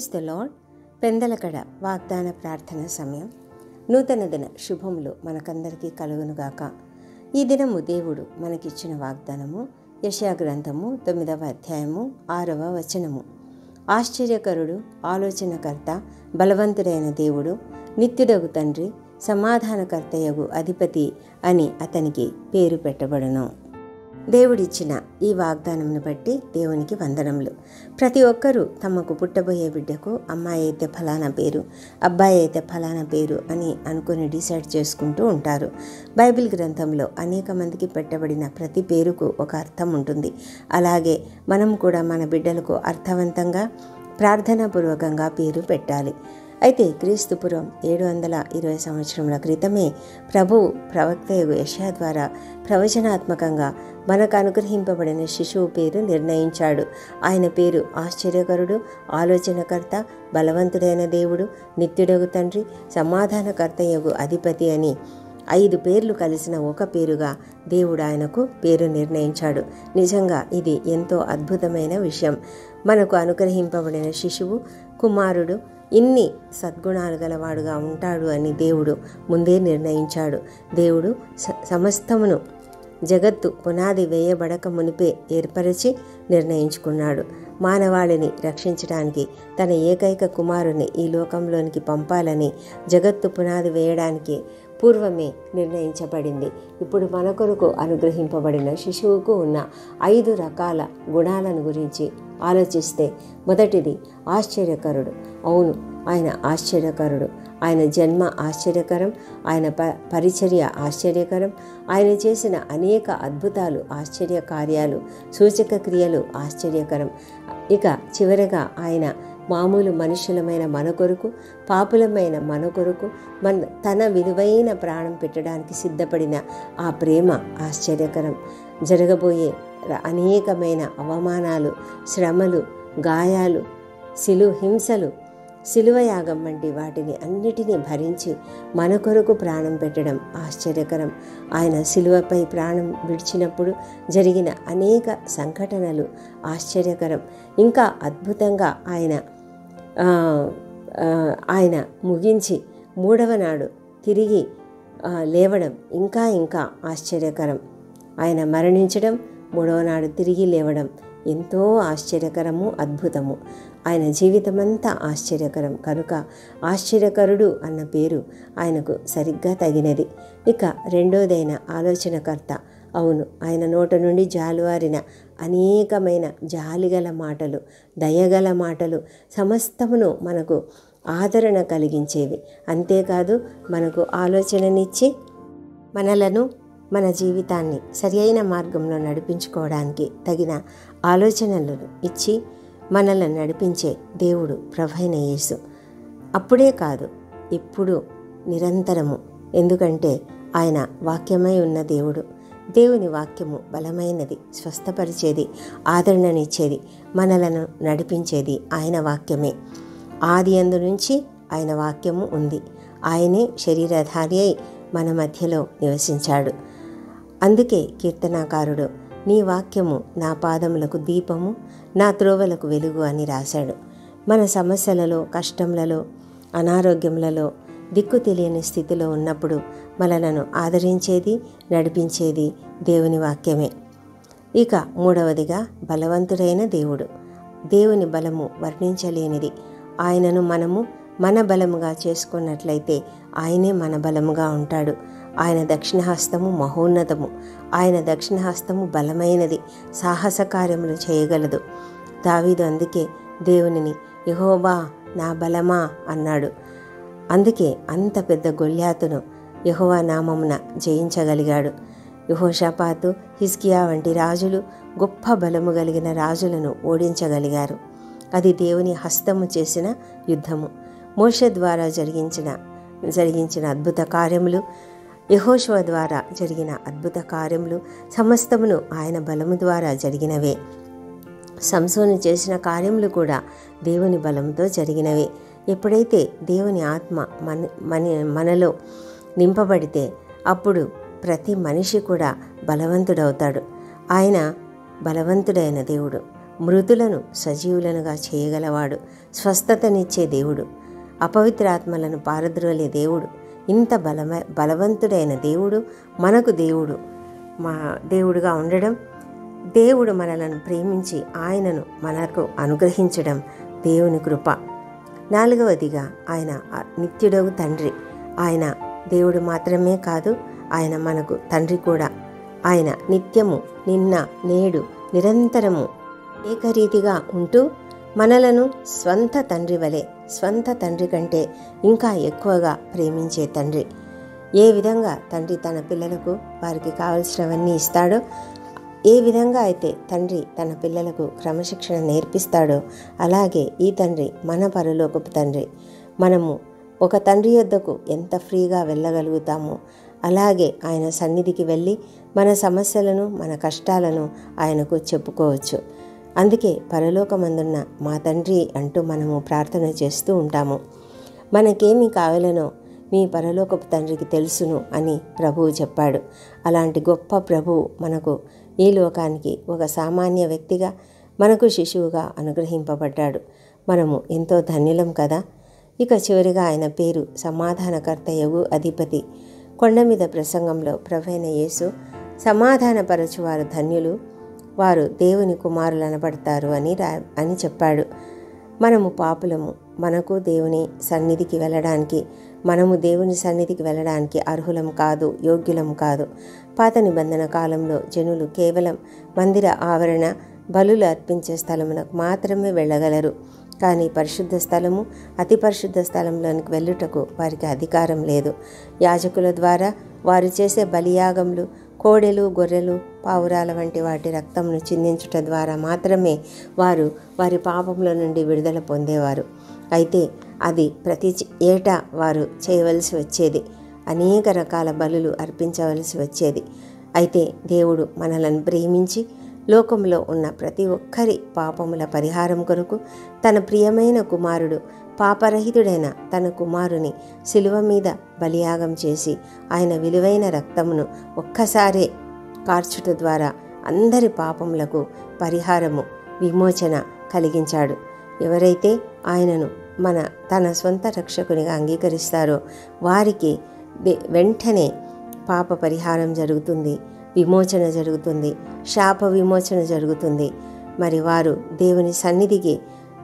praise the lord పెందలకడ వాగ్దాన ప్రార్థన సమయం నూతన దిన శుభములు మనకందరికీ కలుగునుగాక ఈ దినము దేవుడు మనకిచ్చిన వాగ్దానము యశా గ్రంథము తొమ్మిదవ అధ్యాయము ఆరవ వచనము ఆశ్చర్యకరుడు ఆలోచనకర్త బలవంతుడైన దేవుడు నిత్యుడగు తండ్రి సమాధానకర్తయగు అధిపతి అని అతనికి పేరు పెట్టబడును దేవుడిచ్చిన ఈ వాగ్దానంను బట్టి దేవునికి వందనములు ప్రతి ఒక్కరూ తమకు పుట్టబోయే బిడ్డకు అమ్మాయి అయితే ఫలానా పేరు అబ్బాయి అయితే ఫలానా పేరు అని అనుకుని డిసైడ్ చేసుకుంటూ ఉంటారు బైబిల్ గ్రంథంలో అనేక మందికి పెట్టబడిన ప్రతి పేరుకు ఒక అర్థం ఉంటుంది అలాగే మనం కూడా మన బిడ్డలకు అర్థవంతంగా ప్రార్థనాపూర్వకంగా పేరు పెట్టాలి అయితే క్రీస్తుపురం ఏడు వందల ఇరవై సంవత్సరముల క్రితమే ప్రభు ప్రవక్తయగు యశా ద్వారా ప్రవచనాత్మకంగా మనకు అనుగ్రహింపబడిన శిశువు పేరు నిర్ణయించాడు ఆయన పేరు ఆశ్చర్యకరుడు ఆలోచనకర్త బలవంతుడైన దేవుడు నిత్యుడగు తండ్రి సమాధానకర్తయగు అధిపతి అని ఐదు పేర్లు కలిసిన ఒక పేరుగా దేవుడు ఆయనకు పేరు నిర్ణయించాడు నిజంగా ఇది ఎంతో అద్భుతమైన విషయం మనకు అనుగ్రహింపబడిన శిశువు కుమారుడు ఇన్ని సద్గుణాలు గలవాడుగా ఉంటాడు అని దేవుడు ముందే నిర్ణయించాడు దేవుడు స- సమస్తమును జగత్తు పునాది వేయబడక మునిపే ఏర్పరిచి నిర్ణయించుకున్నాడు మానవాళిని రక్షించడానికి తన ఏకైక కుమారుని ఈ లోకంలోనికి పంపాలని జగత్తు పునాది వేయడానికి పూర్వమే నిర్ణయించబడింది ఇప్పుడు మన కొరకు అనుగ్రహింపబడిన శిశువుకు ఉన్న ఐదు రకాల గుణాలను గురించి ఆలోచిస్తే మొదటిది ఆశ్చర్యకరుడు అవును ఆయన ఆశ్చర్యకరుడు ఆయన జన్మ ఆశ్చర్యకరం ఆయన ప పరిచర్య ఆశ్చర్యకరం ఆయన చేసిన అనేక అద్భుతాలు ఆశ్చర్య కార్యాలు సూచక క్రియలు ఆశ్చర్యకరం ఇక చివరగా ఆయన మామూలు మనుషులమైన మన కొరకు పాపులమైన మన కొరకు మన తన విలువైన ప్రాణం పెట్టడానికి సిద్ధపడిన ఆ ప్రేమ ఆశ్చర్యకరం జరగబోయే ర- అనేకమైన అవమానాలు శ్రమలు గాయాలు శిలు హింసలు శిలువయాగం వంటి వాటిని అన్నిటినీ భరించి మన కొరకు ప్రాణం పెట్టడం ఆశ్చర్యకరం ఆయన శిలువపై ప్రాణం విడిచినప్పుడు జరిగిన అనేక సంఘటనలు ఆశ్చర్యకరం ఇంకా అద్భుతంగా ఆయన ఆ, ఆ, ఆయన ముగించి మూడవ నాడు తిరిగి ఆ, లేవడం ఇంకా ఇంకా ఆశ్చర్యకరం ఆయన మరణించడం మూడవ నాడు తిరిగి లేవడం ఎంతో ఆశ్చర్యకరము అద్భుతము ఆయన జీవితమంతా ఆశ్చర్యకరం కనుక ఆశ్చర్యకరుడు అన్న పేరు ఆయనకు సరిగ్గా తగినది ఇక రెండోదైన ఆలోచనకర్త అవును ఆయన నోట నుండి జాలువారిన అనేకమైన జాలిగల మాటలు దయగల మాటలు సమస్తమును మనకు ఆదరణ కలిగించేవి అంతేకాదు మనకు ఆలోచననిచ్చి మనలను మన జీవితాన్ని సరియైన మార్గంలో నడిపించుకోవడానికి తగిన ఆలోచనలను ఇచ్చి మనల్ని నడిపించే దేవుడు ప్రభైన యేసు అప్పుడే కాదు ఇప్పుడు నిరంతరము ఎందుకంటే ఆయన వాక్యమై ఉన్న దేవుడు దేవుని వాక్యము బలమైనది స్వస్థపరిచేది ఆదరణనిచ్చేది మనలను నడిపించేది ఆయన వాక్యమే ఆది అందు నుంచి ఆయన వాక్యము ఉంది ఆయనే శరీరధారి అయి మన మధ్యలో నివసించాడు అందుకే కీర్తనాకారుడు నీ వాక్యము నా పాదములకు దీపము నా త్రోవలకు వెలుగు అని రాశాడు మన సమస్యలలో కష్టములలో అనారోగ్యములలో దిక్కు తెలియని స్థితిలో ఉన్నప్పుడు మనలను ఆదరించేది నడిపించేది దేవుని వాక్యమే ఇక మూడవదిగా బలవంతుడైన దేవుడు దేవుని బలము వర్ణించలేనిది ఆయనను మనము మన బలముగా చేసుకున్నట్లయితే ఆయనే మన బలముగా ఉంటాడు ఆయన దక్షిణహస్తము మహోన్నతము ఆయన దక్షిణహస్తము బలమైనది సాహస కార్యములు చేయగలదు దావీదు అందుకే దేవునిని యహోబా నా బలమా అన్నాడు అందుకే అంత పెద్ద గొల్యాతును యహోవా నామమున జయించగలిగాడు యహోషపాతు హిస్కియా వంటి రాజులు గొప్ప బలము కలిగిన రాజులను ఓడించగలిగారు అది దేవుని హస్తము చేసిన యుద్ధము మోష ద్వారా జరిగించిన జరిగించిన అద్భుత కార్యములు యహోశవ ద్వారా జరిగిన అద్భుత కార్యములు సమస్తమును ఆయన బలము ద్వారా జరిగినవే సంసోను చేసిన కార్యములు కూడా దేవుని బలంతో జరిగినవే ఎప్పుడైతే దేవుని ఆత్మ మన మన మనలో నింపబడితే అప్పుడు ప్రతి మనిషి కూడా బలవంతుడవుతాడు ఆయన బలవంతుడైన దేవుడు మృతులను సజీవులనుగా చేయగలవాడు స్వస్థతనిచ్చే దేవుడు అపవిత్రాత్మలను పారద్రోలే దేవుడు ఇంత బలమ బలవంతుడైన దేవుడు మనకు దేవుడు మా దేవుడుగా ఉండడం దేవుడు మనలను ప్రేమించి ఆయనను మనకు అనుగ్రహించడం దేవుని కృప నాలుగవదిగా ఆయన నిత్యుడగు తండ్రి ఆయన దేవుడు మాత్రమే కాదు ఆయన మనకు తండ్రి కూడా ఆయన నిత్యము నిన్న నేడు నిరంతరము ఏకరీతిగా ఉంటూ మనలను స్వంత తండ్రి వలె స్వంత తండ్రి కంటే ఇంకా ఎక్కువగా ప్రేమించే తండ్రి ఏ విధంగా తండ్రి తన పిల్లలకు వారికి కావలసినవన్నీ ఇస్తాడో ఏ విధంగా అయితే తండ్రి తన పిల్లలకు క్రమశిక్షణ నేర్పిస్తాడో అలాగే ఈ తండ్రి మన పరలోకపు తండ్రి మనము ఒక తండ్రి యొద్దకు ఎంత ఫ్రీగా వెళ్ళగలుగుతామో అలాగే ఆయన సన్నిధికి వెళ్ళి మన సమస్యలను మన కష్టాలను ఆయనకు చెప్పుకోవచ్చు అందుకే పరలోకమందున్న మా తండ్రి అంటూ మనము ప్రార్థన చేస్తూ ఉంటాము మనకేమి కావాలనో మీ పరలోకపు తండ్రికి తెలుసును అని ప్రభువు చెప్పాడు అలాంటి గొప్ప ప్రభువు మనకు ఈ లోకానికి ఒక సామాన్య వ్యక్తిగా మనకు శిశువుగా అనుగ్రహింపబడ్డాడు మనము ఎంతో ధన్యులం కదా ఇక చివరిగా ఆయన పేరు సమాధానకర్తయగు అధిపతి కొండ మీద ప్రసంగంలో ప్రభైన యేసు సమాధానపరచువారు ధన్యులు వారు దేవుని కుమారులు అనబడతారు అని రా అని చెప్పాడు మనము పాపులము మనకు దేవుని సన్నిధికి వెళ్ళడానికి మనము దేవుని సన్నిధికి వెళ్ళడానికి అర్హులం కాదు యోగ్యులం కాదు పాత నిబంధన కాలంలో జనులు కేవలం మందిర ఆవరణ బలులు అర్పించే స్థలమునకు మాత్రమే వెళ్ళగలరు కానీ పరిశుద్ధ స్థలము అతి పరిశుద్ధ స్థలంలోనికి వెళ్ళుటకు వారికి అధికారం లేదు యాజకుల ద్వారా వారు చేసే బలియాగములు కోడెలు గొర్రెలు పావురాల వంటి వాటి రక్తంను చిందించుట ద్వారా మాత్రమే వారు వారి పాపముల నుండి విడుదల పొందేవారు అయితే అది ప్రతి ఏటా వారు చేయవలసి వచ్చేది అనేక రకాల బలులు అర్పించవలసి వచ్చేది అయితే దేవుడు మనలను ప్రేమించి లోకంలో ఉన్న ప్రతి ఒక్కరి పాపముల పరిహారం కొరకు తన ప్రియమైన కుమారుడు పాపరహితుడైన తన కుమారుని శిలువ మీద బలియాగం చేసి ఆయన విలువైన రక్తమును ఒక్కసారే కార్చుట ద్వారా అందరి పాపములకు పరిహారము విమోచన కలిగించాడు ఎవరైతే ఆయనను మన తన సొంత రక్షకునిగా అంగీకరిస్తారో వారికి వెంటనే పాప పరిహారం జరుగుతుంది విమోచన జరుగుతుంది శాప విమోచన జరుగుతుంది మరి వారు దేవుని సన్నిధికి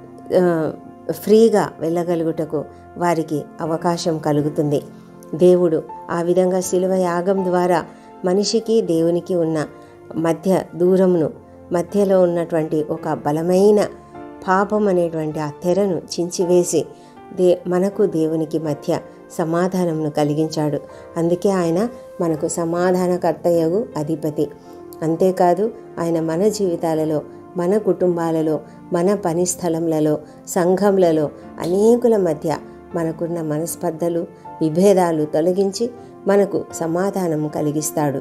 ఫ్రీగా వెళ్ళగలుగుటకు వారికి అవకాశం కలుగుతుంది దేవుడు ఆ విధంగా శిలువ యాగం ద్వారా మనిషికి దేవునికి ఉన్న మధ్య దూరమును మధ్యలో ఉన్నటువంటి ఒక బలమైన పాపం అనేటువంటి ఆ తెరను చించివేసి దే మనకు దేవునికి మధ్య సమాధానంను కలిగించాడు అందుకే ఆయన మనకు సమాధానకర్తయగు అధిపతి అంతేకాదు ఆయన మన జీవితాలలో మన కుటుంబాలలో మన పని స్థలంలలో సంఘంలలో అనేకుల మధ్య మనకున్న మనస్పర్ధలు విభేదాలు తొలగించి మనకు సమాధానము కలిగిస్తాడు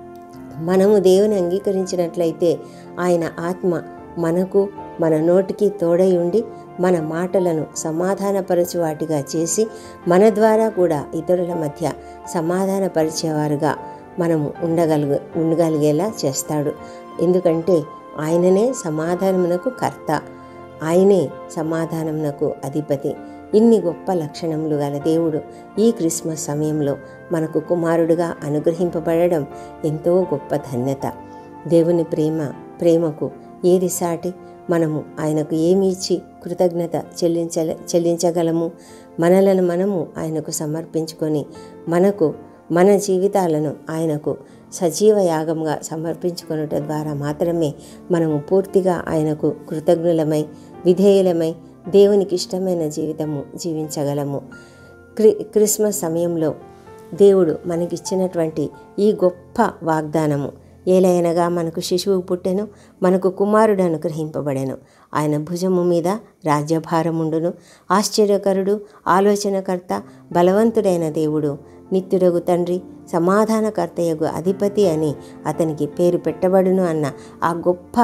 మనము దేవుని అంగీకరించినట్లయితే ఆయన ఆత్మ మనకు మన నోటికి తోడై ఉండి మన మాటలను సమాధానపరచు వాటిగా చేసి మన ద్వారా కూడా ఇతరుల మధ్య సమాధానపరిచేవారుగా మనము ఉండగలుగు ఉండగలిగేలా చేస్తాడు ఎందుకంటే ఆయననే సమాధానమునకు కర్త ఆయనే సమాధానమునకు అధిపతి ఇన్ని గొప్ప లక్షణములు గల దేవుడు ఈ క్రిస్మస్ సమయంలో మనకు కుమారుడుగా అనుగ్రహింపబడడం ఎంతో గొప్ప ధన్యత దేవుని ప్రేమ ప్రేమకు ఏది సాటి మనము ఆయనకు ఏమి ఇచ్చి కృతజ్ఞత చెల్లించ చెల్లించగలము మనలను మనము ఆయనకు సమర్పించుకొని మనకు మన జీవితాలను ఆయనకు సజీవ యాగంగా సమర్పించుకొనుట ద్వారా మాత్రమే మనము పూర్తిగా ఆయనకు కృతజ్ఞులమై విధేయులమై దేవునికి ఇష్టమైన జీవితము జీవించగలము క్రి క్రిస్మస్ సమయంలో దేవుడు మనకిచ్చినటువంటి ఈ గొప్ప వాగ్దానము ఏలైనగా మనకు శిశువు పుట్టెను మనకు కుమారుడు అనుగ్రహింపబడెను ఆయన భుజము మీద రాజ్యభారముండును ఆశ్చర్యకరుడు ఆలోచనకర్త బలవంతుడైన దేవుడు నిత్యుడగు తండ్రి సమాధానకర్తయగు అధిపతి అని అతనికి పేరు పెట్టబడును అన్న ఆ గొప్ప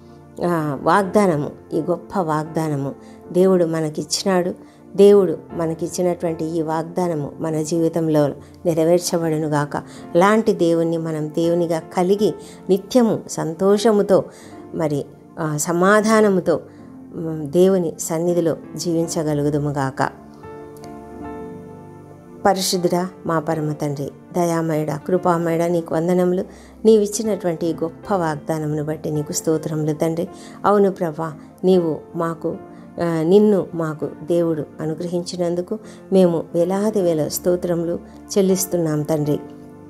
వాగ్దానము ఈ గొప్ప వాగ్దానము దేవుడు మనకిచ్చినాడు దేవుడు మనకిచ్చినటువంటి ఈ వాగ్దానము మన జీవితంలో నెరవేర్చబడును గాక లాంటి దేవుణ్ణి మనం దేవునిగా కలిగి నిత్యము సంతోషముతో మరి ఆ, సమాధానముతో మ్, దేవుని సన్నిధిలో జీవించగలుగుదుముగాక పరిశుద్ధుడా మా పరమ తండ్రి దయామయుడ కృపామయుడ నీకు వందనములు నీవిచ్చినటువంటి ఈ గొప్ప వాగ్దానమును బట్టి నీకు స్తోత్రములు తండ్రి అవును ప్రభా నీవు మాకు ఆ, నిన్ను మాకు దేవుడు అనుగ్రహించినందుకు మేము వేలాది వేల స్తోత్రములు చెల్లిస్తున్నాం తండ్రి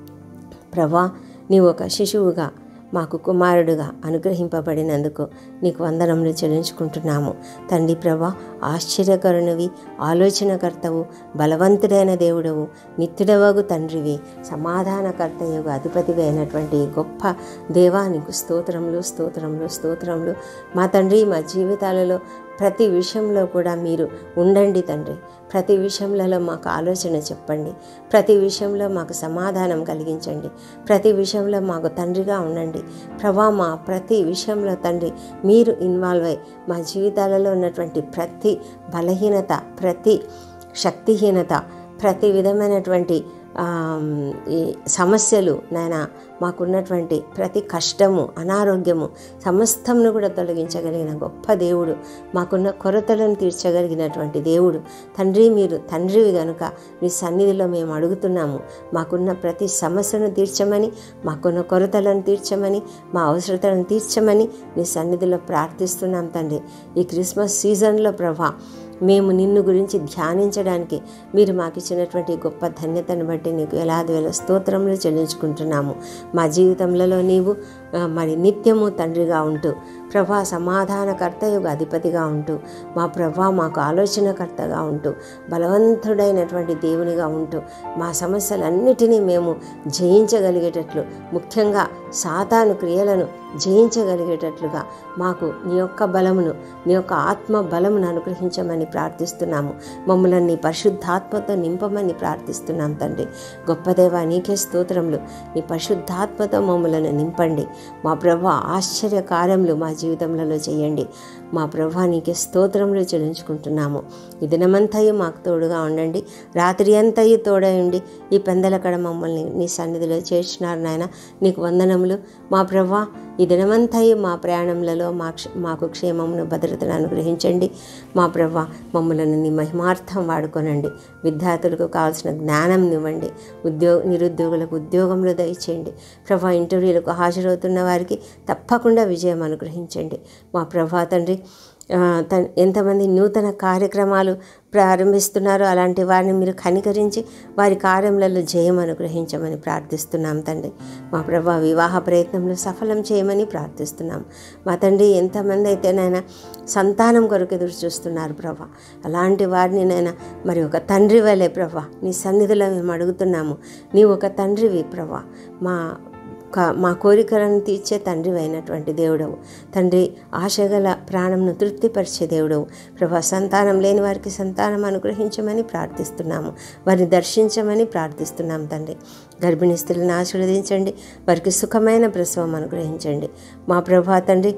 ప్రభా నీవు ఒక శిశువుగా మాకు కుమారుడుగా అనుగ్రహింపబడినందుకు నీకు వందనములు చెల్లించుకుంటున్నాము తండ్రి ప్రభా ఆశ్చర్యకరుణవి ఆలోచనకర్తవు బలవంతుడైన దేవుడవు నిత్యుడవగు తండ్రివి సమాధానకర్తయగు అధిపతివి అయినటువంటి ఈ గొప్ప దేవా నీకు స్తోత్రములు స్తోత్రములు స్తోత్రములు మా తండ్రి మా జీవితాలలో ప్రతి విషయంలో కూడా మీరు ఉండండి తండ్రి ప్రతి విషయంలో మాకు ఆలోచన చెప్పండి ప్రతి విషయంలో మాకు సమాధానం కలిగించండి ప్రతి విషయంలో మాకు తండ్రిగా ఉండండి ప్రభా మా ప్రతి విషయంలో తండ్రి మీరు ఇన్వాల్వ్ అయి మా జీవితాలలో ఉన్నటువంటి ప్రతి బలహీనత ప్రతి శక్తిహీనత ప్రతి విధమైనటువంటి ఆమ్, ఈ సమస్యలు నాయన మాకున్నటువంటి ప్రతి కష్టము అనారోగ్యము సమస్తంను కూడా తొలగించగలిగిన గొప్ప దేవుడు మాకున్న కొరతలను తీర్చగలిగినటువంటి దేవుడు తండ్రి మీరు తండ్రివి గనుక నీ సన్నిధిలో మేము అడుగుతున్నాము మాకున్న ప్రతి సమస్యను తీర్చమని మాకున్న కొరతలను తీర్చమని మా అవసరతలను తీర్చమని నీ సన్నిధిలో ప్రార్థిస్తున్నాం తండ్రి ఈ క్రిస్మస్ సీజన్లో ప్రభా మేము నిన్ను గురించి ధ్యానించడానికి మీరు మాకు ఇచ్చినటువంటి గొప్ప ధన్యతను బట్టి నీకు వేలాది వేల స్తోత్రములు చెల్లించుకుంటున్నాము మా జీవితంలో నీవు ఆ, మరి నిత్యము తండ్రిగా ఉంటూ ప్రభా సమాధానకర్తయుగ అధిపతిగా ఉంటూ మా ప్రభా మాకు ఆలోచనకర్తగా ఉంటూ బలవంతుడైనటువంటి దేవునిగా ఉంటూ మా సమస్యలన్నిటినీ మేము జయించగలిగేటట్లు ముఖ్యంగా సాతాను క్రియలను జయించగలిగేటట్లుగా మాకు నీ యొక్క బలమును నీ యొక్క ఆత్మ బలమును అనుగ్రహించమని ప్రార్థిస్తున్నాము మమ్మల్ని నీ పరిశుద్ధాత్మతో నింపమని ప్రార్థిస్తున్నాం తండ్రి గొప్ప దేవా నీకే స్తోత్రములు నీ పరిశుద్ధాత్మతో మమ్మలను నింపండి మా ప్రభా ఆశ్చర్య కార్యములు మా జీవితంలో చేయండి మా ప్రభా నీకే స్తోత్రములు చెల్లించుకుంటున్నాము ఈ దినమంతయు మాకు తోడుగా ఉండండి రాత్రి అంతయు తోడై ఉండి ఈ పెందలకడ మమ్మల్ని నీ సన్నిధిలో చేర్చినారు నాయన నీకు వందనములు మా ప్రభా ఈ దినమంతయు మా ప్రయాణములలో మా క్ష మాకు క్షేమమును భద్రతను అనుగ్రహించండి మా ప్రభా మమ్మల్ని నీ మహిమార్థం వాడుకోనండి విద్యార్థులకు కావాల్సిన జ్ఞానం ఇవ్వండి ఉద్యోగ నిరుద్యోగులకు ఉద్యోగంలో దయచేయండి ప్రభా ఇంటర్వ్యూలకు హాజరవుతున్న వారికి తప్పకుండా విజయం అనుగ్రహించండి మా ప్రభా తండ్రి ఆ, త ఎంతమంది నూతన కార్యక్రమాలు ప్రారంభిస్తున్నారో అలాంటి వారిని మీరు కనికరించి వారి కార్యములలో జయం అనుగ్రహించమని ప్రార్థిస్తున్నాం తండ్రి మా ప్రభా వివాహ ప్రయత్నంలో సఫలం చేయమని ప్రార్థిస్తున్నాం మా తండ్రి ఎంతమంది అయితే నాయన సంతానం కొరకు ఎదురు చూస్తున్నారు ప్రభా అలాంటి వారిని నాయన మరి ఒక తండ్రి వలె ప్రభా నీ సన్నిధిలో మేము అడుగుతున్నాము నీ ఒక తండ్రివి ప్రభా మా క- మా కోరికలను తీర్చే తండ్రి అయినటువంటి దేవుడవు తండ్రి ఆశగల ప్రాణంను తృప్తిపరిచే దేవుడవు ప్రభా సంతానం లేని వారికి సంతానం అనుగ్రహించమని ప్రార్థిస్తున్నాము వారిని దర్శించమని ప్రార్థిస్తున్నాం తండ్రి గర్భిణీ స్త్రీలను ఆశీర్వదించండి వారికి సుఖమైన ప్రసవం అనుగ్రహించండి మా ప్రభా తండ్రి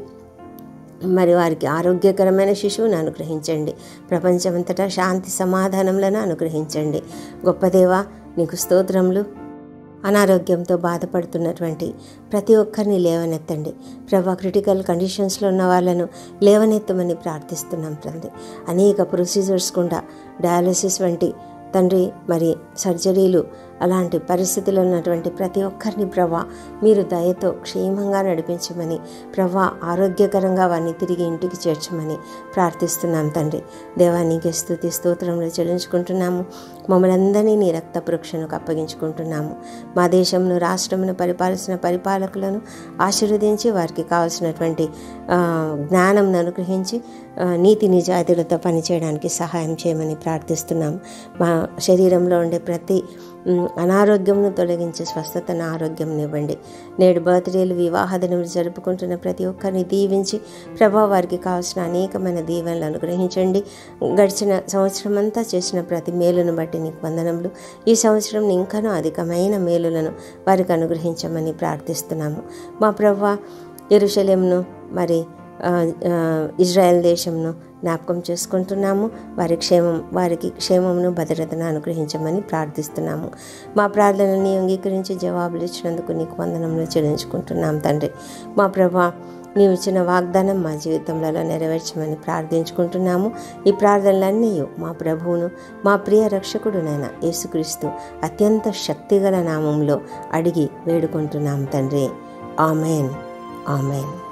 మరి వారికి ఆరోగ్యకరమైన శిశువును అనుగ్రహించండి ప్రపంచమంతటా శాంతి సమాధానములను అనుగ్రహించండి గొప్ప దేవా నీకు స్తోత్రములు అనారోగ్యంతో బాధపడుతున్నటువంటి ప్రతి ఒక్కరిని లేవనెత్తండి ప్రభా క్రిటికల్ కండిషన్స్లో ఉన్న వాళ్ళను లేవనెత్తమని ప్రార్థిస్తున్నాం తండ్రి అనేక ప్రొసీజర్స్ గుండా డయాలసిస్ వంటి తండ్రి మరి సర్జరీలు అలాంటి పరిస్థితుల్లో ఉన్నటువంటి ప్రతి ఒక్కరిని ప్రభా మీరు దయతో క్షేమంగా నడిపించమని ప్రభా ఆరోగ్యకరంగా వారిని తిరిగి ఇంటికి చేర్చమని ప్రార్థిస్తున్నాం తండ్రి దేవానికి స్థుతి స్తోత్రంలో చెల్లించుకుంటున్నాము మమ్మల్ని అందరినీ నీ రక్త పరీక్షణకు అప్పగించుకుంటున్నాము మా దేశంను రాష్ట్రమును పరిపాలిస్తున్న పరిపాలకులను ఆశీర్వదించి వారికి కావాల్సినటువంటి ఆ, జ్ఞానంను అనుగ్రహించి ఆ, నీతి నిజాయితీలతో పనిచేయడానికి సహాయం చేయమని ప్రార్థిస్తున్నాం మా శరీరంలో ఉండే ప్రతి మ్, అనారోగ్యంను తొలగించి స్వస్థతను ఆరోగ్యం ఇవ్వండి నేడు బర్త్డేలు వివాహ దినములు జరుపుకుంటున్న ప్రతి ఒక్కరిని దీవించి ప్రభా వారికి కావాల్సిన అనేకమైన దీవెనలు అనుగ్రహించండి గడిచిన సంవత్సరం అంతా చేసిన ప్రతి మేలును బట్టి నీకు వందనములు ఈ సంవత్సరం ఇంకనూ అధికమైన మేలులను వారికి అనుగ్రహించమని ప్రార్థిస్తున్నాము మా ప్రభా ఎరుషలేంను మరి ఆ, ఆ, ఇజ్రాయెల్ దేశంను జ్ఞాపకం చేసుకుంటున్నాము వారి క్షేమం వారికి క్షేమమును భద్రతను అనుగ్రహించమని ప్రార్థిస్తున్నాము మా ప్రార్థనని అంగీకరించి జవాబులు ఇచ్చినందుకు నీకు వందనములు చెల్లించుకుంటున్నాం తండ్రి మా ప్రభా నీవు ఇచ్చిన వాగ్దానం మా జీవితంలో నెరవేర్చమని ప్రార్థించుకుంటున్నాము ఈ ప్రార్థనలన్నీ మా ప్రభువును మా ప్రియ రక్షకుడునైన యేసుక్రీస్తు అత్యంత శక్తిగల నామంలో అడిగి వేడుకుంటున్నాం తండ్రి ఆమెన్ ఆమెన్